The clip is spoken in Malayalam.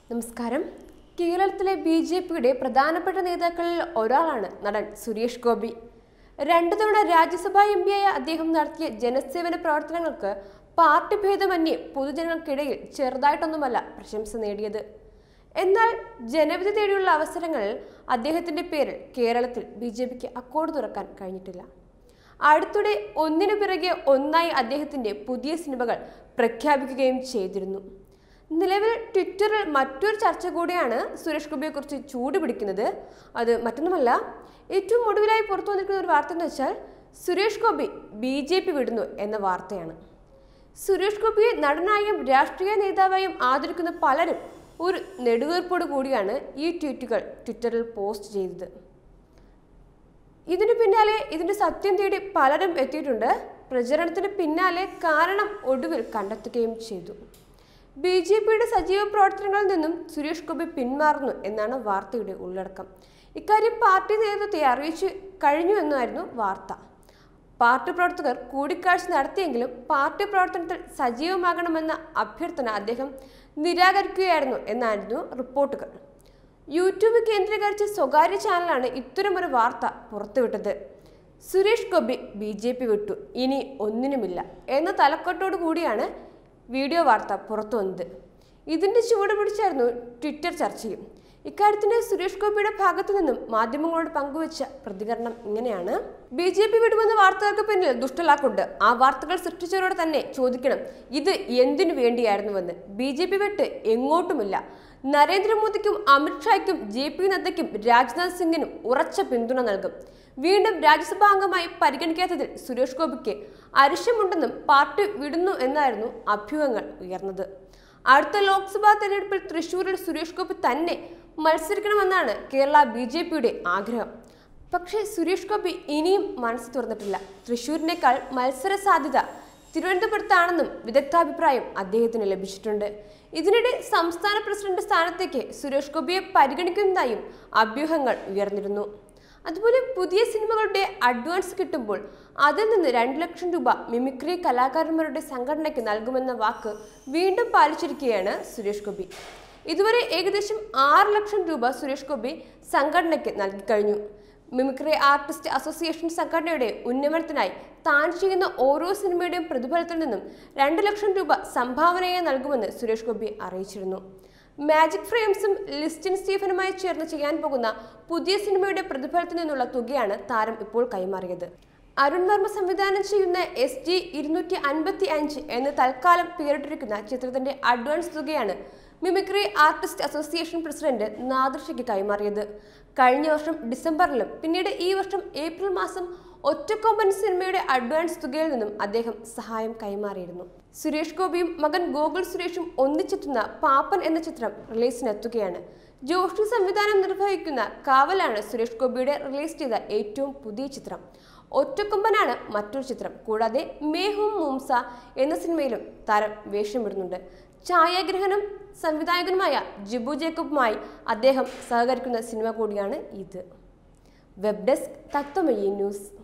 നമസ്കാരം കേരളത്തിലെ ബി ജെ പിയുടെ പ്രധാനപ്പെട്ട നേതാക്കളിൽ ഒരാളാണ് നടൻ സുരേഷ് ഗോപി രണ്ടു തവണ രാജ്യസഭാ എം പിയായ അദ്ദേഹം നടത്തിയ ജനസേവന പ്രവർത്തനങ്ങൾക്ക് പാർട്ടി ഭേദമന്യേ പൊതുജനങ്ങൾക്കിടയിൽ ചെറുതായിട്ടൊന്നുമല്ല പ്രശംസ നേടിയത് എന്നാൽ ജനവിധി തേടിയുള്ള അവസരങ്ങളിൽ അദ്ദേഹത്തിന്റെ പേരിൽ കേരളത്തിൽ ബി ജെ പിക്ക് അക്കോട് തുറക്കാൻ കഴിഞ്ഞിട്ടില്ല അടുത്തിടെ ഒന്നിനു പിറകെ ഒന്നായി അദ്ദേഹത്തിന്റെ പുതിയ സിനിമകൾ പ്രഖ്യാപിക്കുകയും ചെയ്തിരുന്നു നിലവിൽ ട്വിറ്ററിൽ മറ്റൊരു ചർച്ച കൂടിയാണ് സുരേഷ് ഗോപിയെക്കുറിച്ച് ചൂട് പിടിക്കുന്നത് അത് മറ്റൊന്നുമല്ല ഏറ്റവും ഒടുവിലായി പുറത്തു വന്നിരിക്കുന്ന ഒരു വാർത്ത എന്ന് വെച്ചാൽ Suresh Gopi B J P വിടുന്നു എന്ന വാർത്തയാണ് സുരേഷ് ഗോപിയെ നടനായും രാഷ്ട്രീയ നേതാവായും ആദരിക്കുന്ന പലരും ഒരു നെടുവീർപ്പോട് കൂടിയാണ് ഈ ട്വീറ്റുകൾ ട്വിറ്ററിൽ പോസ്റ്റ് ചെയ്തത് ഇതിനു പിന്നാലെ ഇതിന്റെ സത്യം തേടി പലരും എത്തിയിട്ടുണ്ട് പ്രചരണത്തിന് പിന്നാലെ കാരണം ഒടുവിൽ കണ്ടെത്തുകയും ചെയ്തു ബി ജെ പിയുടെ സജീവ പ്രവർത്തനങ്ങളിൽ നിന്നും സുരേഷ് ഗോപി പിന്മാറുന്നു എന്നാണ് വാർത്തയുടെ ഉള്ളടക്കം ഇക്കാര്യം പാർട്ടി നേതൃത്വത്തെ അറിയിച്ചു കഴിഞ്ഞു എന്നായിരുന്നു വാർത്ത പാർട്ടി പ്രവർത്തകർ കൂടിക്കാഴ്ച നടത്തിയെങ്കിലും പാർട്ടി പ്രവർത്തനത്തിൽ സജീവമാകണമെന്ന അഭ്യർത്ഥന അദ്ദേഹം നിരാകരിക്കുകയായിരുന്നു എന്നായിരുന്നു റിപ്പോർട്ടുകൾ യൂട്യൂബ് കേന്ദ്രീകരിച്ച സ്വകാര്യ ചാനലാണ് ഇത്തരമൊരു വാർത്ത പുറത്തുവിട്ടത് Suresh Gopi B J P വിട്ടു ഇനി ഒന്നിനുമില്ല എന്ന തലക്കെട്ടോടു കൂടിയാണ് വീഡിയോ വാർത്ത പുറത്തു വന്നത് ഇതിന്റെ ചുവട് പിടിച്ചായിരുന്നു ട്വിറ്റർ ചർച്ചയും ഇക്കാര്യത്തിന് സുരേഷ് ഗോപിയുടെ ഭാഗത്തു നിന്നും മാധ്യമങ്ങളോട് പങ്കുവച്ച പ്രതികരണം ഇങ്ങനെയാണ് ബി ജെ പി വിടുമെന്ന വാർത്തകൾക്ക് പിന്നിൽ ദുഷ്ടലാക്കുണ്ട് ആ വാർത്തകൾ സൃഷ്ടിച്ചവരോട് തന്നെ ചോദിക്കണം ഇത് എന്തിനു വേണ്ടിയായിരുന്നുവെന്ന് ബി ജെ പി വിട്ട് എങ്ങോട്ടുമില്ല നരേന്ദ്രമോദിക്കും അമിത്ഷായ്ക്കും ജെ പി നദ്ദയ്ക്കും രാജ്നാഥ് സിംഗിനും ഉറച്ച പിന്തുണ നൽകും വീണ്ടും രാജ്യസഭാ അംഗമായി പരിഗണിക്കാത്തതിൽ സുരേഷ് ഗോപിക്ക് അരിശമുണ്ടെന്നും പാർട്ടി വിടുന്നു എന്നായിരുന്നു അഭ്യൂഹങ്ങൾ ഉയർന്നത് അടുത്ത ലോക്സഭാ തെരഞ്ഞെടുപ്പിൽ തൃശൂരിൽ സുരേഷ് ഗോപി തന്നെ മത്സരിക്കണമെന്നാണ് കേരള ബി ജെ പിയുടെ ആഗ്രഹം പക്ഷേ സുരേഷ് ഗോപി ഇനിയും മനസ്സ് തുറന്നിട്ടില്ല തൃശൂരിനേക്കാൾ മത്സര സാധ്യത തിരുവനന്തപുരത്താണെന്നും വിദഗ്ധാഭിപ്രായം അദ്ദേഹത്തിന് ലഭിച്ചിട്ടുണ്ട് ഇതിനിടെ സംസ്ഥാന പ്രസിഡന്റ് സ്ഥാനത്തേക്ക് സുരേഷ് ഗോപിയെ പരിഗണിക്കുന്നതായും അഭ്യൂഹങ്ങൾ ഉയർന്നിരുന്നു അതുപോലെ പുതിയ സിനിമകളുടെ അഡ്വാൻസ് കിട്ടുമ്പോൾ അതിൽ നിന്ന് രണ്ട് ലക്ഷം രൂപ മിമിക്രി കലാകാരന്മാരുടെ സംഘടനയ്ക്ക് നൽകുമെന്ന വാക്ക് വീണ്ടും പാലിച്ചിരിക്കുകയാണ് സുരേഷ് ഗോപി ഇതുവരെ ഏകദേശം ആറ് ലക്ഷം രൂപ സുരേഷ് ഗോപി സംഘടനയ്ക്ക് നൽകിക്കഴിഞ്ഞു മിമിക്രി ആർട്ടിസ്റ്റ് അസോസിയേഷൻ സംഘടനയുടെ ഉന്നമനത്തിനായി താൻ ചെയ്യുന്ന ഓരോ സിനിമയുടെയും പ്രതിഫലത്തിൽ നിന്നും രണ്ട് ലക്ഷം രൂപ സംഭാവനയായി നൽകുമെന്ന് സുരേഷ് ഗോപി അറിയിച്ചിരുന്നു മാജിക് ഫ്രെയിംസും ലിസ്റ്റിൻ സ്റ്റീഫനുമായി ചേർന്ന് ചെയ്യാൻ പോകുന്ന പുതിയ സിനിമയുടെ പ്രതിഫലത്തിൽ നിന്നുള്ള തുകയാണ് താരം ഇപ്പോൾ കൈമാറിയത് അരുൺ വർമ്മ സംവിധാനം ചെയ്യുന്ന എസ് ജി ഇരുന്നൂറ്റി അൻപത്തി അഞ്ച് എന്ന് തൽക്കാലം പേരിട്ടിരിക്കുന്ന ചിത്രത്തിന്റെ അഡ്വാൻസ് തുകയാണ് മിമിക്രി ആർട്ടിസ്റ്റ് അസോസിയേഷൻ പ്രസിഡന്റ് നാദർഷയ്ക്ക് കൈമാറിയത് കഴിഞ്ഞ വർഷം ഡിസംബറിലും പിന്നീട് ഈ വർഷം ഏപ്രിൽ മാസം ഒറ്റക്കൊമ്പൻ സിനിമയുടെ അഡ്വാൻസ് തുകയിൽ നിന്നും അദ്ദേഹം സഹായം കൈമാറിയിരുന്നു സുരേഷ് ഗോപിയും മകൻ ഗോകുൽ സുരേഷും ഒന്നിച്ചെത്തുന്ന പാപ്പൻ എന്ന ചിത്രം റിലീസിനെത്തുകയാണ് ജോഷി സംവിധാനം നിർവഹിക്കുന്ന കാവലാണ് സുരേഷ് ഗോപിയുടെ റിലീസ് ചെയ്ത ഏറ്റവും പുതിയ ചിത്രം ഒറ്റക്കൊമ്പനാണ് മറ്റൊരു ചിത്രം കൂടാതെ മേഹും മുംസ എന്ന സിനിമയിലും താരം വേഷമിടുന്നുണ്ട് ഛായാഗ്രഹനും സംവിധായകനുമായ ജിബു ജേക്കബുമായി അദ്ദേഹം സഹകരിക്കുന്ന സിനിമ കൂടിയാണ് ഇത് വെബ് ഡെസ്ക് തത്വമയി ന്യൂസ്